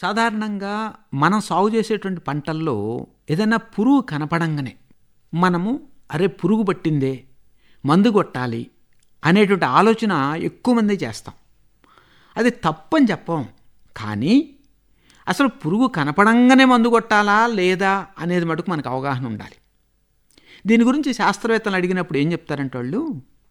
సాధారణంగా మనం సాగు చేసేటువంటి పంటల్లో ఏదైనా పురుగు కనపడంగానే మనము అరే పురుగు పట్టిందే మందు కొట్టాలి అనేటువంటి ఆలోచన ఎక్కువ మంది చేస్తాం అది తప్పని చెప్పం కానీ అసలు పురుగు కనపడంగానే మందు కొట్టాలా లేదా అనేది మటుకు మనకు అవగాహన ఉండాలి దీని గురించి శాస్త్రవేత్తలు అడిగినప్పుడు ఏం చెప్తారంటే వాళ్ళు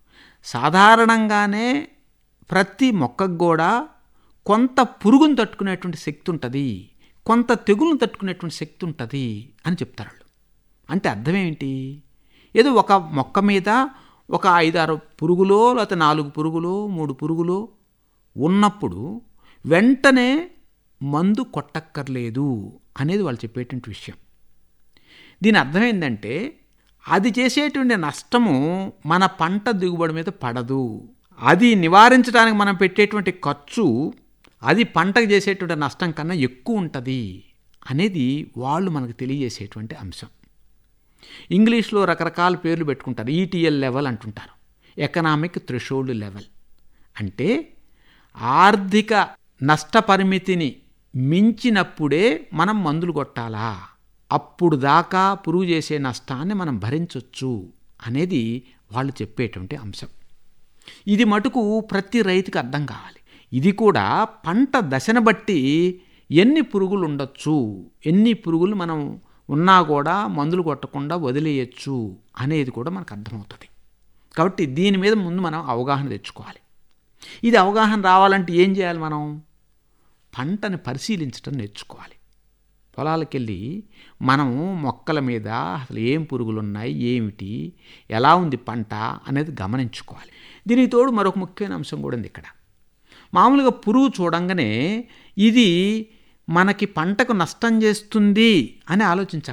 సాధారణంగానే ప్రతి మొక్కకు కూడా కొంత పురుగును తట్టుకునేటువంటి శక్తి ఉంటుంది కొంత తెగులను తట్టుకునేటువంటి శక్తి ఉంటుంది అని చెప్తారు వాళ్ళు అంటే అర్థం ఏంటి ఏదో ఒక మొక్క మీద ఒక ఐదారు పురుగులో లేకపోతే నాలుగు పురుగులో మూడు పురుగులో ఉన్నప్పుడు వెంటనే మందు కొట్టక్కర్లేదు అనేది వాళ్ళు చెప్పేటువంటి విషయం దీని అర్థం ఏంటంటే అది చేసేటువంటి నష్టము మన పంట దిగుబడి మీద పడదు అది నివారించడానికి మనం పెట్టేటువంటి ఖర్చు అది పంటకు చేసేటువంటి నష్టం కన్నా ఎక్కువ ఉంటుంది అనేది వాళ్ళు మనకు తెలియజేసేటువంటి అంశం ఇంగ్లీష్లో రకరకాల పేర్లు పెట్టుకుంటారు ఈటీఎల్ లెవెల్ అంటుంటారు ఎకనామిక్ థ్రెషోల్డ్ లెవెల్ అంటే ఆర్థిక నష్టపరిమితిని మించినప్పుడే మనం మందులు కొట్టాలా అప్పుడు దాకా పురుగు చేసే నష్టాన్ని మనం భరించవచ్చు అనేది వాళ్ళు చెప్పేటువంటి అంశం ఇది మటుకు ప్రతి రైతుకి అర్థం కావాలి ఇది కూడా పంట దశను బట్టి ఎన్ని పురుగులు ఉండొచ్చు ఎన్ని పురుగులు మనం ఉన్నా కూడా మందులు కొట్టకుండా వదిలేయచ్చు అనేది కూడా మనకు అర్థమవుతుంది కాబట్టి దీని మీద ముందు మనం అవగాహన తెచ్చుకోవాలి ఇది అవగాహన రావాలంటే ఏం చేయాలి మనం పంటని పరిశీలించడం నేర్చుకోవాలి పొలాలకు వెళ్ళి మనము మొక్కల మీద అసలు ఏం పురుగులు ఉన్నాయి ఏమిటి ఎలా ఉంది పంట అనేది గమనించుకోవాలి దీనికి తోడు మరొక ముఖ్యమైన అంశం కూడా ఉంది ఇక్కడ మామూలుగా పురుగు చూడంగానే ఇది మనకి పంటకు నష్టం చేస్తుంది అని ఆలోచించ